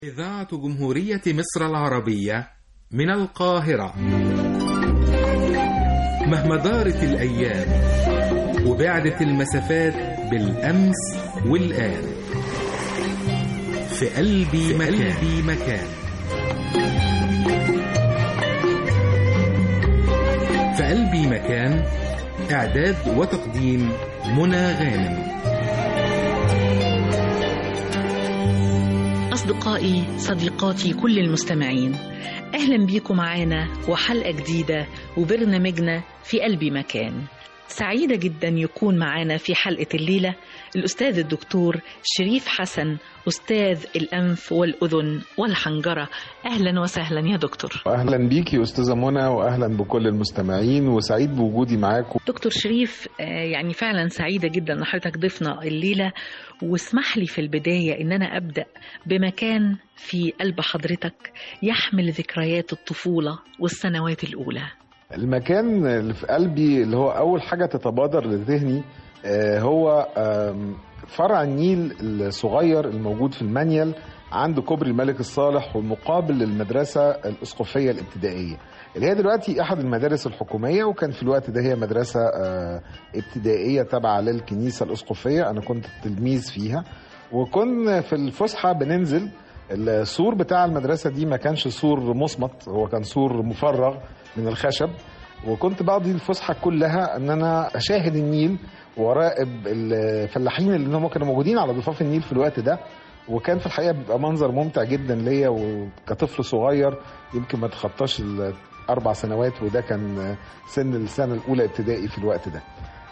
إذاعة جمهورية مصر العربية من القاهرة مهما دارت الأيام وبعدت المسافات بالأمس والآن في قلبي مكان, قلبي مكان في قلبي مكان إعداد وتقديم منى غانم أصدقائي صديقاتي كل المستمعين أهلا بيكم معانا وحلقة جديدة وبرنامجنا في قلبي مكان سعيدة جدا يكون معانا في حلقة الليلة الأستاذ الدكتور شريف حسن أستاذ الأنف والأذن والحنجرة أهلا وسهلا يا دكتور اهلا بيكي استاذه منى واهلا بكل المستمعين وسعيد بوجودي معاكم دكتور شريف يعني فعلا سعيدة جدا ان حضرتك ضيفنا الليلة واسمح لي في البداية ان انا ابدأ بمكان في قلب حضرتك يحمل ذكريات الطفولة والسنوات الاولى المكان اللي في قلبي اللي هو اول حاجه تتبادر لذهني هو فرع النيل الصغير الموجود في المانيال عند كوبري الملك الصالح والمقابل للمدرسه الاسقفيه الابتدائيه اللي هي دلوقتي احد المدارس الحكوميه وكان في الوقت ده هي مدرسه ابتدائيه تابعه للكنيسه الاسقفيه انا كنت تلميذ فيها وكنا في الفسحه بننزل السور بتاع المدرسه دي ما كانش سور مصمت هو كان سور مفرغ من الخشب وكنت بقضي الفسحه كلها ان انا اشاهد النيل وراقب الفلاحين اللي هم كانوا موجودين على ضفاف النيل في الوقت ده وكان في الحقيقه بيبقى منظر ممتع جدا ليا وكطفل صغير يمكن ما تخطاش الاربع سنوات وده كان سن السنه الاولى ابتدائي في الوقت ده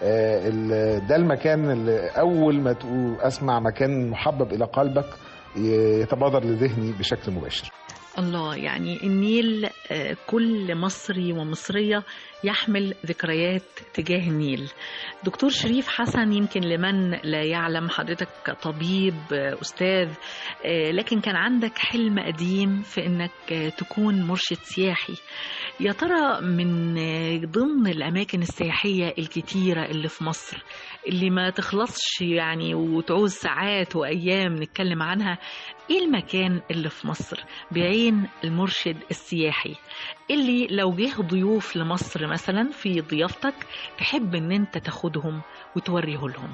ده المكان اللي اول ما اسمع مكان محبب الى قلبك يتبادر لذهني بشكل مباشر الله يعني النيل كل مصري ومصرية يحمل ذكريات تجاه النيل دكتور شريف حسن يمكن لمن لا يعلم حضرتك طبيب أستاذ لكن كان عندك حلم قديم في أنك تكون مرشد سياحي يا ترى من ضمن الأماكن السياحية الكتيرة اللي في مصر اللي ما تخلصش يعني وتعوز ساعات وأيام نتكلم عنها ايه المكان اللي في مصر بعين المرشد السياحي اللي لو جه ضيوف لمصر مثلا في ضيافتك تحب ان انت تاخدهم وتوريه لهم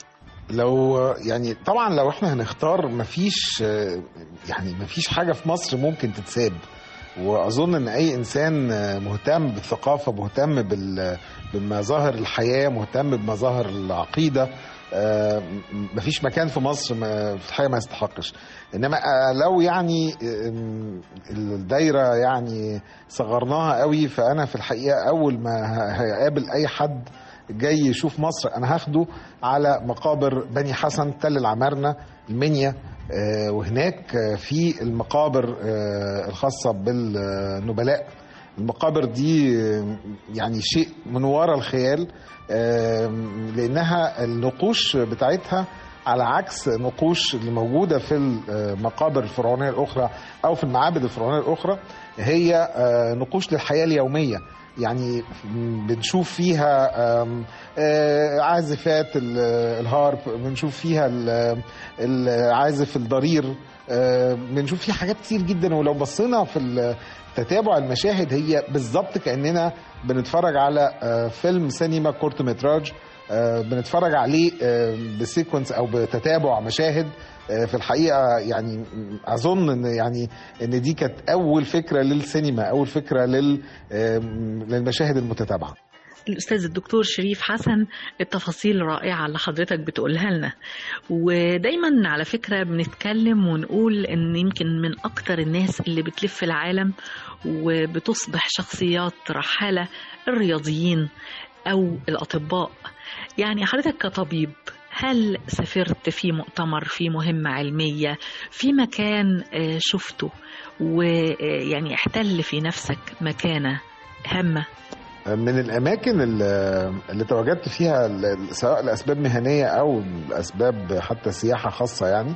لو يعني طبعا لو احنا هنختار مفيش يعني مفيش حاجه في مصر ممكن تتساب واظن ان اي انسان مهتم بالثقافه مهتم بمظاهر الحياه مهتم بمظاهر العقيده مفيش مكان في مصر ما في الحقيقه ما يستحقش انما لو يعني الدايره يعني صغرناها قوي فانا في الحقيقه اول ما هقابل اي حد جاي يشوف مصر انا هاخده على مقابر بني حسن تل العمارنه المنيا وهناك في المقابر الخاصه بالنبلاء المقابر دي يعني شيء من وراء الخيال لانها النقوش بتاعتها على عكس نقوش اللي موجوده في المقابر الفرعونيه الاخرى او في المعابد الفرعونيه الاخرى هي نقوش للحياه اليوميه يعني بنشوف فيها عازفات الهارب بنشوف فيها عازف الضرير بنشوف فيها حاجات كتير جدا ولو بصينا في تتابع المشاهد هي بالظبط كاننا بنتفرج على فيلم سينما كورت متراج بنتفرج عليه بسيكونس او بتتابع مشاهد في الحقيقه يعني اظن ان يعني ان دي كانت اول فكره للسينما اول فكره للمشاهد المتتابعه الأستاذ الدكتور شريف حسن التفاصيل رائعة اللي حضرتك بتقولها لنا ودايما على فكرة بنتكلم ونقول إن يمكن من أكتر الناس اللي بتلف العالم وبتصبح شخصيات رحالة الرياضيين أو الأطباء يعني حضرتك كطبيب هل سافرت في مؤتمر في مهمة علمية في مكان شفته ويعني احتل في نفسك مكانة هامة من الاماكن اللي تواجدت فيها سواء لاسباب مهنيه او لاسباب حتى سياحه خاصه يعني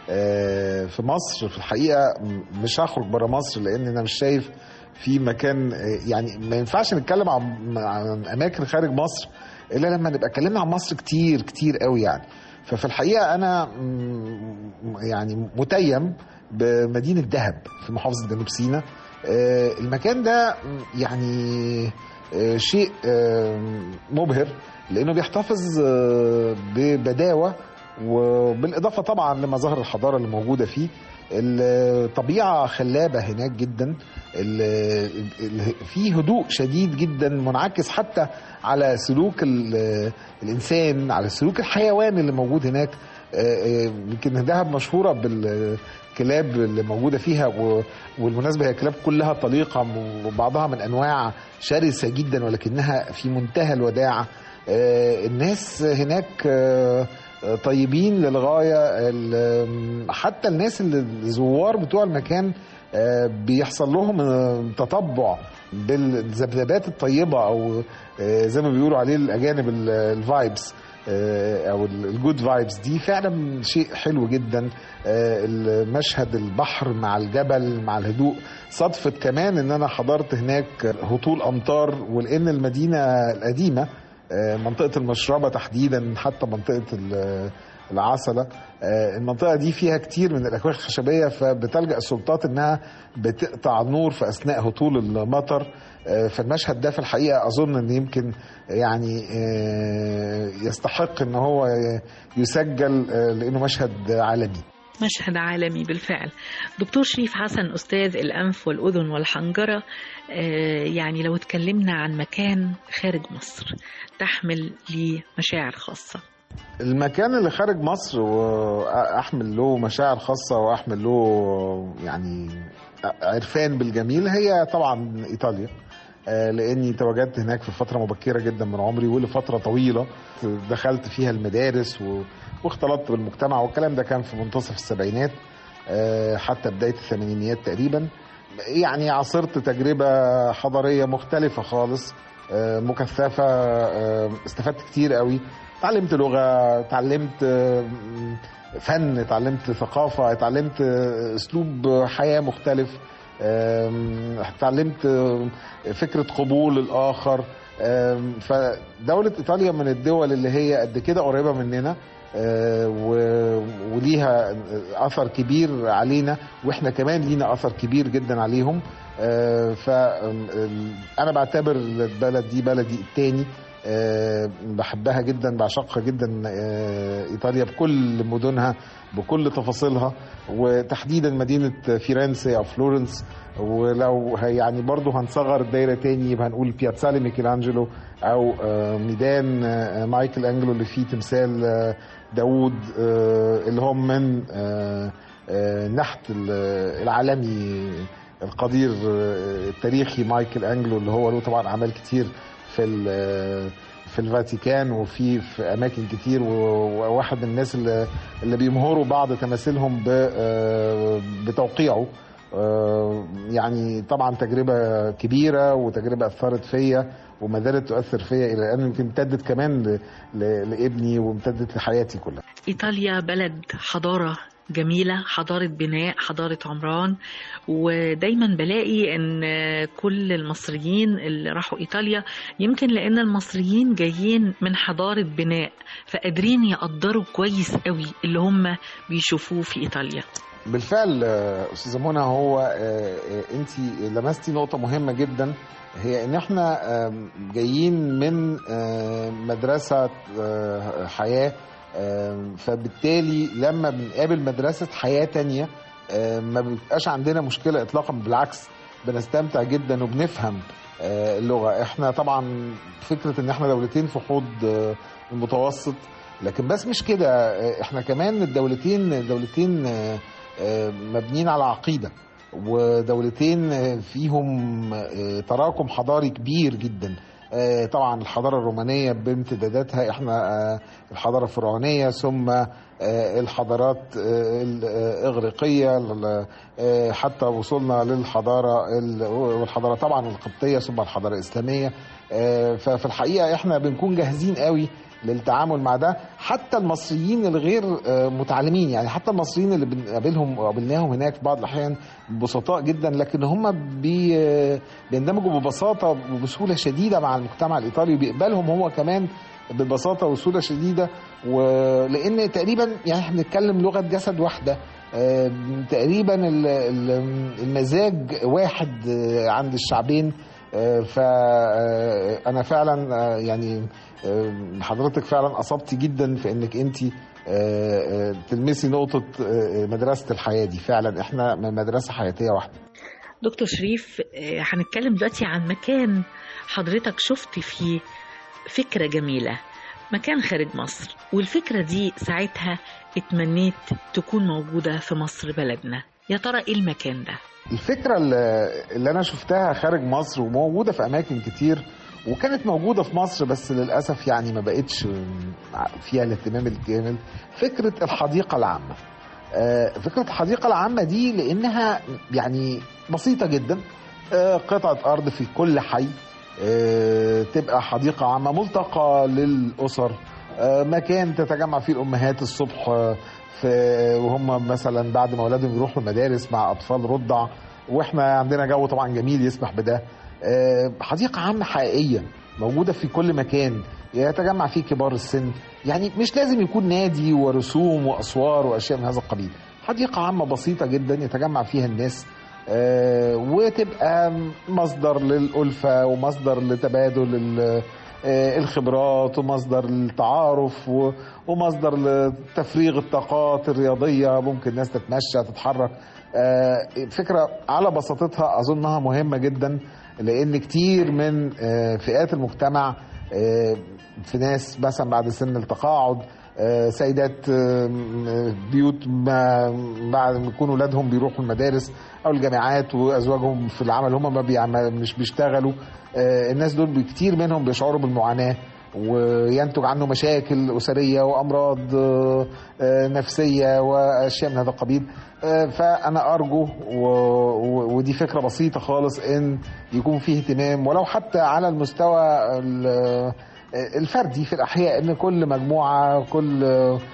في مصر في الحقيقه مش هخرج بره مصر لان انا مش شايف في مكان يعني ما ينفعش نتكلم عن اماكن خارج مصر الا لما نبقى اتكلمنا عن مصر كتير كتير قوي يعني ففي الحقيقه انا يعني متيم بمدينه دهب في محافظه جنوب سيناء آه، المكان ده يعني آه، شيء آه، مبهر لانه بيحتفظ آه، ببداوه وبالاضافه طبعا لمظاهر الحضاره اللي موجوده فيه الطبيعه خلابه هناك جدا ال- ال- في هدوء شديد جدا منعكس حتى على سلوك ال- الانسان على سلوك الحيوان اللي موجود هناك آه، آه، يمكن دهب مشهوره بالكلاب اللي موجوده فيها و- والمناسبه هي الكلاب كلها طليقه وبعضها من انواع شرسه جدا ولكنها في منتهى الوداعه آه، الناس هناك آه، آه، طيبين للغايه ال- حتى الناس اللي الزوار بتوع المكان آه، بيحصل لهم آه، تطبع بالذبذبات الطيبه او آه، زي ما بيقولوا عليه الاجانب الفايبس او الجود فايبس دي فعلا شيء حلو جدا آه، المشهد البحر مع الجبل مع الهدوء صدفة كمان ان انا حضرت هناك هطول امطار ولان المدينة القديمة آه، منطقة المشربة تحديدا حتى منطقة ال- العسلة آه، المنطقة دي فيها كتير من الأكواخ الخشبية فبتلجأ السلطات إنها بتقطع النور في أثناء هطول المطر آه، فالمشهد ده في الحقيقة أظن إن يمكن يعني آه، يستحق إن هو يسجل آه، لأنه مشهد عالمي مشهد عالمي بالفعل دكتور شريف حسن أستاذ الأنف والأذن والحنجرة آه، يعني لو اتكلمنا عن مكان خارج مصر تحمل ليه مشاعر خاصة المكان اللي خارج مصر واحمل له مشاعر خاصه واحمل له يعني عرفان بالجميل هي طبعا ايطاليا آه، لاني تواجدت هناك في فتره مبكره جدا من عمري ولفتره طويله دخلت فيها المدارس و- واختلطت بالمجتمع والكلام ده كان في منتصف السبعينات آه، حتى بدايه الثمانينيات تقريبا يعني عاصرت تجربه حضاريه مختلفه خالص آه، مكثفه آه، استفدت كتير قوي اتعلمت لغه اتعلمت آه، فن اتعلمت ثقافه اتعلمت آه، اسلوب حياه مختلف آم، اتعلمت آه، فكره قبول الاخر آم، فدوله ايطاليا من الدول اللي هي قد كده قريبه مننا آه، و- وليها اثر كبير علينا واحنا كمان لينا اثر كبير جدا عليهم فانا بعتبر البلد دي بلدي التاني آه، بحبها جدا بعشقها جدا آه، ايطاليا بكل مدنها بكل تفاصيلها وتحديدا مدينه فيرنسي او فلورنس ولو ه- يعني برضه هنصغر الدايره تاني يبقى هنقول بياتسالي ميكелانجلو او آه، ميدان آه، مايكل انجلو اللي فيه تمثال آه، داوود آه، اللي هو من آه، آه، نحت ال- العالمي القدير آه، التاريخي مايكل انجلو اللي هو له طبعا اعمال كتير في ال- في الفاتيكان وفي في اماكن كتير و- وواحد من الناس اللي اللي بيمهروا بعض تماثيلهم ب- آه، بتوقيعه آه، يعني طبعا تجربه كبيره وتجربه اثرت فيا وما زالت تؤثر فيا الى الان يمكن امتدت كمان ل- ل- لابني وامتدت لحياتي كلها إيطاليا بلد حضارة جميلة حضارة بناء حضارة عمران ودايما بلاقي ان كل المصريين اللي راحوا ايطاليا يمكن لان المصريين جايين من حضارة بناء فقادرين يقدروا كويس قوي اللي هم بيشوفوه في ايطاليا بالفعل آه، استاذه منى هو انت لمستي نقطه مهمه جدا هي ان احنا آم، جايين من آه، مدرسه آه، حياه آم، فبالتالي لما بنقابل مدرسه حياه تانية آم، ما بيبقاش عندنا مشكله اطلاقا بالعكس بنستمتع جدا وبنفهم آه، اللغه احنا طبعا فكره ان احنا دولتين في حوض آه، المتوسط لكن بس مش كده آه، احنا كمان الدولتين دولتين آه، آه، مبنيين على عقيده ودولتين آه، فيهم آه، تراكم حضاري كبير جدا آه، طبعا الحضاره الرومانيه بامتداداتها احنا آه، الحضاره الفرعونيه ثم آه، الحضارات آه، الاغريقيه ال- آه، حتى وصلنا للحضاره ال- والحضاره طبعا القبطيه ثم الحضاره الاسلاميه آه، ففي الحقيقه احنا بنكون جاهزين قوي للتعامل مع ده حتى المصريين الغير آه، متعلمين يعني حتى المصريين اللي بنقابلهم وقابلناهم هناك في بعض الاحيان بسطاء جدا لكن هم بي آه، بيندمجوا ببساطه وبسهوله شديده مع المجتمع الايطالي وبيقبلهم هو كمان ببساطه وسهوله شديده ولان تقريبا يعني احنا بنتكلم لغه جسد واحده آه، تقريبا ال- ال- المزاج واحد آه، عند الشعبين فأنا فعلا آه، يعني آه، حضرتك فعلا أصبتي جدا في إنك أنت تلمسي نقطة آه، مدرسة الحياة دي فعلا إحنا مدرسة حياتية واحدة دكتور شريف آه، هنتكلم دلوقتي عن مكان حضرتك شفت فيه فكرة جميلة مكان خارج مصر والفكرة دي ساعتها اتمنيت تكون موجودة في مصر بلدنا يا ترى ايه المكان ده الفكرة اللي اللي أنا شفتها خارج مصر وموجودة في أماكن كتير وكانت موجودة في مصر بس للأسف يعني ما بقتش فيها الاهتمام الكامل فكرة الحديقة العامة آه، فكرة الحديقة العامة دي لأنها يعني بسيطة جدا آه، قطعة أرض في كل حي آه، تبقى حديقة عامة ملتقى للأسر آه، مكان تتجمع فيه الأمهات الصبح آه، في وهم مثلا بعد ما أولادهم يروحوا المدارس مع أطفال رضع واحنا عندنا جو طبعا جميل يسمح بده آه، حديقة عامة حقيقية موجودة في كل مكان يتجمع فيه كبار السن يعني مش لازم يكون نادي ورسوم وأسوار وأشياء من هذا القبيل حديقة عامة بسيطة جدا يتجمع فيها الناس آه، وتبقى مصدر للألفة ومصدر لتبادل ال- آه، الخبرات ومصدر للتعارف و- ومصدر لتفريغ الطاقات الرياضية ممكن الناس تتمشى تتحرك آه، فكرة على بساطتها أظنها مهمة جدا لأن كتير من آه، فئات المجتمع آه، في ناس مثلا بعد سن التقاعد آه، سيدات آه، م- بيوت ما بعد ما يكون ولادهم بيروحوا المدارس او الجامعات وازواجهم في العمل هم ما بيعمل مش بيشتغلوا آه، الناس دول كتير منهم بيشعروا بالمعاناه وينتج عنه مشاكل اسريه وامراض آه، آه، نفسيه واشياء من هذا القبيل آه، فانا ارجو و- و- ودي فكره بسيطه خالص ان يكون فيه اهتمام ولو حتى على المستوى ال- الفردي في الاحياء ان كل مجموعه كل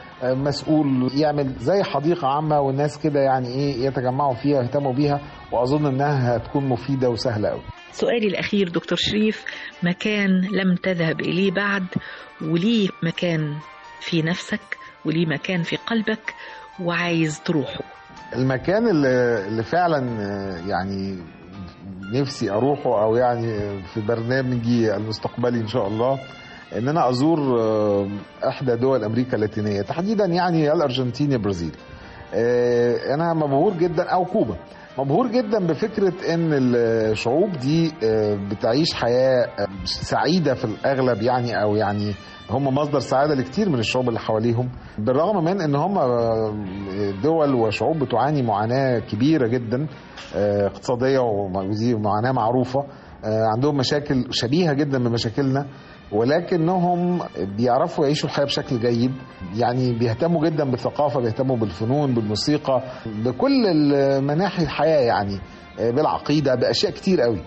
مسؤول يعمل زي حديقه عامه والناس كده يعني ايه يتجمعوا فيها ويهتموا بيها واظن انها هتكون مفيده وسهله قوي سؤالي الأخير دكتور شريف مكان لم تذهب إليه بعد وليه مكان في نفسك وليه مكان في قلبك وعايز تروحه المكان اللي, اللي فعلا آه، يعني نفسي اروحه او يعني في برنامجي المستقبلي ان شاء الله ان انا ازور آه، احدى دول امريكا اللاتينيه تحديدا يعني الارجنتين البرازيل آه، انا مبهور جدا او كوبا مبهور جدا بفكره ان الشعوب دي آه، بتعيش حياه آه، سعيده في الاغلب يعني او يعني هم مصدر سعاده لكتير من الشعوب اللي حواليهم بالرغم من ان هم آه، دول وشعوب بتعاني معاناه كبيره جدا آه، اقتصاديه ودي معاناه معروفه آه، عندهم مشاكل شبيهه جدا بمشاكلنا ولكنهم بيعرفوا يعيشوا الحياه بشكل جيد يعني بيهتموا جدا بالثقافه بيهتموا بالفنون بالموسيقى بكل مناحي الحياه يعني آه، بالعقيده باشياء كتير قوي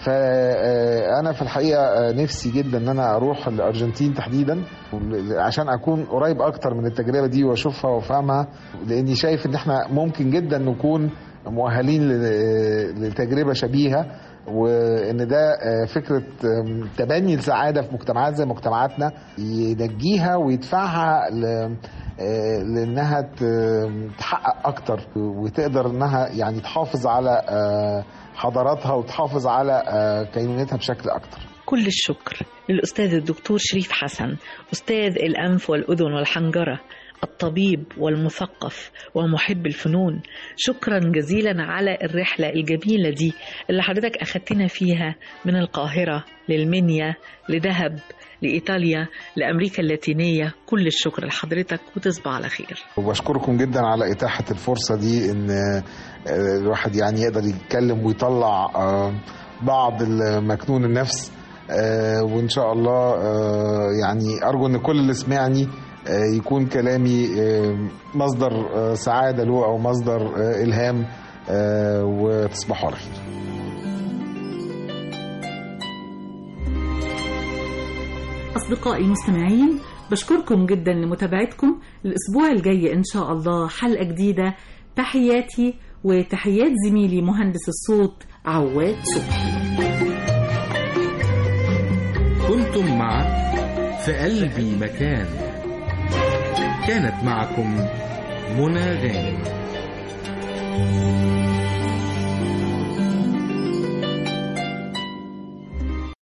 فانا في الحقيقه نفسي جدا ان انا اروح الارجنتين تحديدا عشان اكون قريب اكتر من التجربه دي واشوفها وافهمها لاني شايف ان احنا ممكن جدا نكون مؤهلين ل- لتجربه شبيهه وان ده فكره تبني السعاده في مجتمعات زي مجتمعاتنا ينجيها ويدفعها ل- لانها ت- تحقق اكتر وتقدر انها يعني تحافظ على حضاراتها وتحافظ على كينونتها بشكل اكتر كل الشكر للأستاذ الدكتور شريف حسن أستاذ الأنف والأذن والحنجرة الطبيب والمثقف ومحب الفنون شكرا جزيلا على الرحلة الجميلة دي اللي حضرتك أخدتنا فيها من القاهرة للمنيا لدهب لإيطاليا لأمريكا اللاتينية كل الشكر لحضرتك وتصبح على خير وبشكركم جدا على إتاحة الفرصة دي إن آه، الواحد يعني يقدر يتكلم ويطلع آه، بعض المكنون النفس آه، وإن شاء الله آه، يعني أرجو إن كل اللي سمعني آه، يكون كلامي آه، مصدر آه، سعادة له أو مصدر آه، إلهام آه، وتصبحوا على خير أصدقائي المستمعين بشكركم جدا لمتابعتكم الأسبوع الجاي إن شاء الله حلقة جديدة تحياتي وتحيات زميلي مهندس الصوت عواد صبحي كنتم مع في قلبي مكان كانت معكم منى غانم